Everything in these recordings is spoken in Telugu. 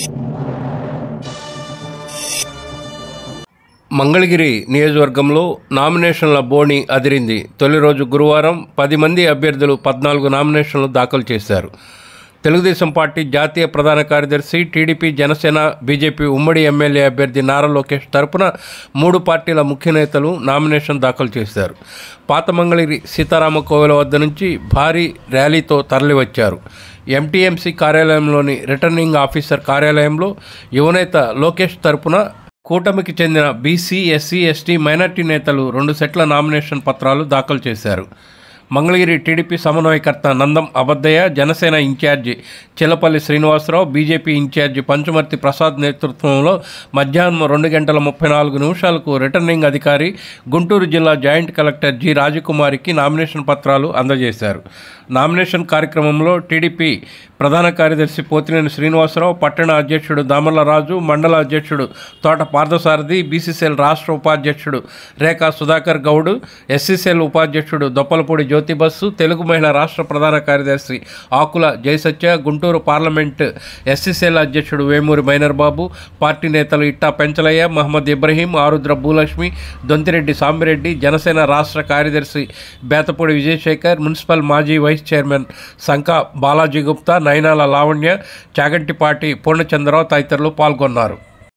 మంగళగిరి నియోజకవర్గంలో నామినేషన్ల బోణి అదిరింది తొలి రోజు గురువారం పది మంది అభ్యర్థులు పద్నాలుగు నామినేషన్లు దాఖలు చేశారు తెలుగుదేశం పార్టీ జాతీయ ప్రధాన కార్యదర్శి టీడీపీ జనసేన బీజేపీ ఉమ్మడి ఎమ్మెల్యే అభ్యర్థి నారా లోకేష్ తరపున మూడు పార్టీల ముఖ్య నేతలు నామినేషన్ దాఖలు చేశారు పాత మంగళగిరి సీతారామ కోవెల వద్ద నుంచి భారీ ర్యాలీతో తరలివచ్చారు ఎంటీఎంసీ కార్యాలయంలోని రిటర్నింగ్ ఆఫీసర్ కార్యాలయంలో యువనేత లోకేష్ తరపున కూటమికి చెందిన బీసీ ఎస్సీ ఎస్టీ మైనార్టీ నేతలు రెండు సెట్ల నామినేషన్ పత్రాలు దాఖలు చేశారు మంగళగిరి టీడీపీ సమన్వయకర్త నందం అబద్దయ్య జనసేన ఇన్ఛార్జి చిల్లపల్లి శ్రీనివాసరావు బీజేపీ ఇన్ఛార్జి పంచుమర్తి ప్రసాద్ నేతృత్వంలో మధ్యాహ్నం రెండు గంటల ముప్పై నాలుగు నిమిషాలకు రిటర్నింగ్ అధికారి గుంటూరు జిల్లా జాయింట్ కలెక్టర్ జి రాజకుమారికి నామినేషన్ పత్రాలు అందజేశారు నామినేషన్ కార్యక్రమంలో టీడీపీ ప్రధాన కార్యదర్శి పోతినేని శ్రీనివాసరావు పట్టణ అధ్యక్షుడు దామర్ల రాజు మండల అధ్యక్షుడు తోట పార్థసారథి బీసీసీఎల్ రాష్ట్ర ఉపాధ్యక్షుడు రేఖా సుధాకర్ గౌడ్ ఎస్సీసీఎల్ ఉపాధ్యక్షుడు దొప్పలపూడి జ్యోతిబస్సు తెలుగు మహిళా రాష్ట్ర ప్రధాన కార్యదర్శి ఆకుల జయసత్య గుంటూరు పార్లమెంట్ ఎస్సీసీఎల్ అధ్యక్షుడు వేమూరి మైనర్ బాబు పార్టీ నేతలు ఇట్టా పెంచలయ్య మహమ్మద్ ఇబ్రహీం ఆరుద్ర భూలక్ష్మి దొంతిరెడ్డి సాంబిరెడ్డి జనసేన రాష్ట్ర కార్యదర్శి బేతపూడి విజయశేఖర్ మున్సిపల్ మాజీ వైస్ చైర్మన్ సంకా బాలాజీ గుప్తా నయనాల లావణ్య చాగంటిపాటి పూర్ణచంద్రరావు తదితరులు పాల్గొన్నారు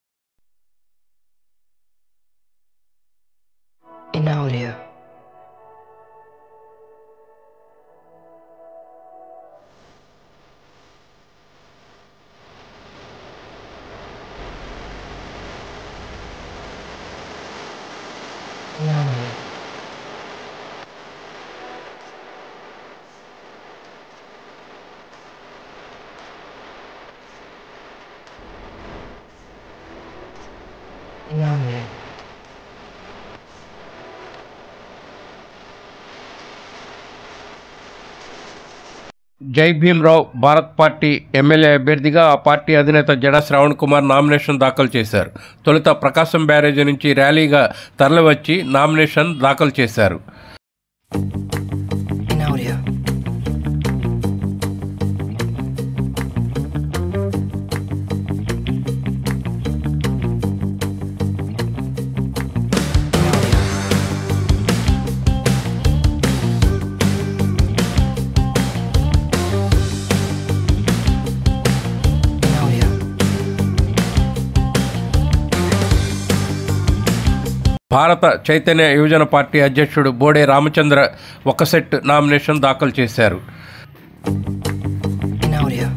in audio. In audio. In audio. జై భీమ్రావ్ భారత్ పార్టీ ఎమ్మెల్యే అభ్యర్థిగా ఆ పార్టీ అధినేత జడ శ్రావణ్ కుమార్ నామినేషన్ దాఖలు చేశారు తొలుత ప్రకాశం బ్యారేజీ నుంచి ర్యాలీగా తరలివచ్చి నామినేషన్ దాఖలు చేశారు In audio. In audio. భారత చైతన్య యువజన పార్టీ అధ్యక్షుడు బోడే రామచంద్ర ఒక సెట్ నామినేషన్ దాఖలు చేశారు In audio.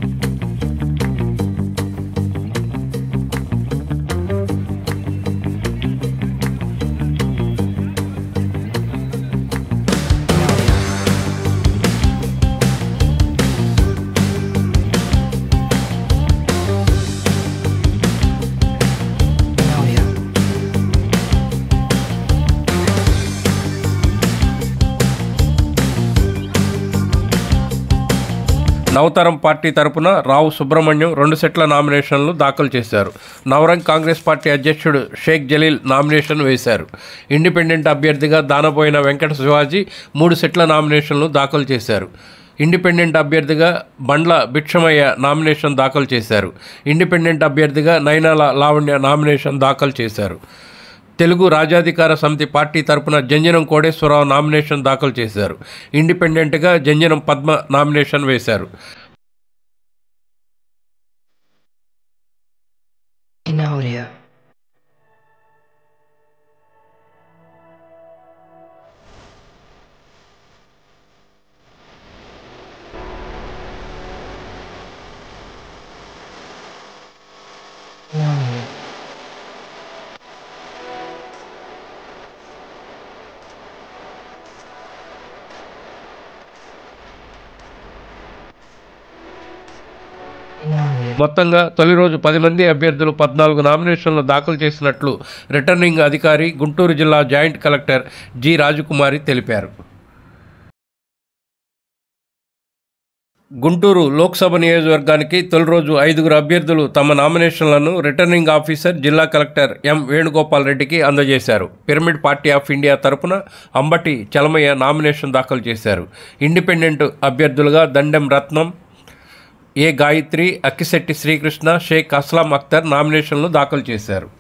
In audio. Navataram party తరపున రావు సుబ్రహ్మణ్యం రెండు సెట్ల నామినేషన్లు దాఖలు చేశారు నవరంగ్ కాంగ్రెస్ పార్టీ అధ్యక్షుడు షేక్ జలీల్ నామినేషన్ వేశారు ఇండిపెండెంట్ అభ్యర్థిగా దానబోయిన వెంకట శివాజీ మూడు సెట్ల నామినేషన్లు దాఖలు చేశారు ఇండిపెండెంట్ అభ్యర్థిగా బండ్ల భిక్షమయ్య నామినేషన్ దాఖలు చేశారు ఇండిపెండెంట్ అభ్యర్థిగా నయనాల లావణ్య నామినేషన్ దాఖలు చేశారు తెలుగు రాజ్యాధికార సమితి పార్టీ తరపున జంజనం కోటేశ్వరరావు నామినేషన్ దాఖలు చేశారు ఇండిపెండెంట్గా జంజనం పద్మ నామినేషన్ వేశారు In audio. In audio. In audio. మొత్తంగా తొలి రోజు పది మంది అభ్యర్థులు పద్నాలుగు నామినేషన్లు దాఖలు చేసినట్లు రిటర్నింగ్ అధికారి గుంటూరు జిల్లా జాయింట్ కలెక్టర్ జి రాజకుమారి తెలిపారు గుంటూరు లోక్సభ నియోజకవర్గానికి తొలి రోజు ఐదుగురు అభ్యర్థులు తమ నామినేషన్లను రిటర్నింగ్ ఆఫీసర్ జిల్లా కలెక్టర్ ఎం వేణుగోపాల్ రెడ్డికి అందజేశారు పిరమిడ్ పార్టీ ఆఫ్ ఇండియా తరపున అంబటి చలమయ్య నామినేషన్ దాఖలు చేశారు ఇండిపెండెంట్ అభ్యర్థులుగా దండెం రత్నం ఏ గాయత్రి అక్కిశెట్టి శ్రీకృష్ణ షేక్ అస్లాం అఖ్తర్ నామినేషన్లు దాఖలు చేశారు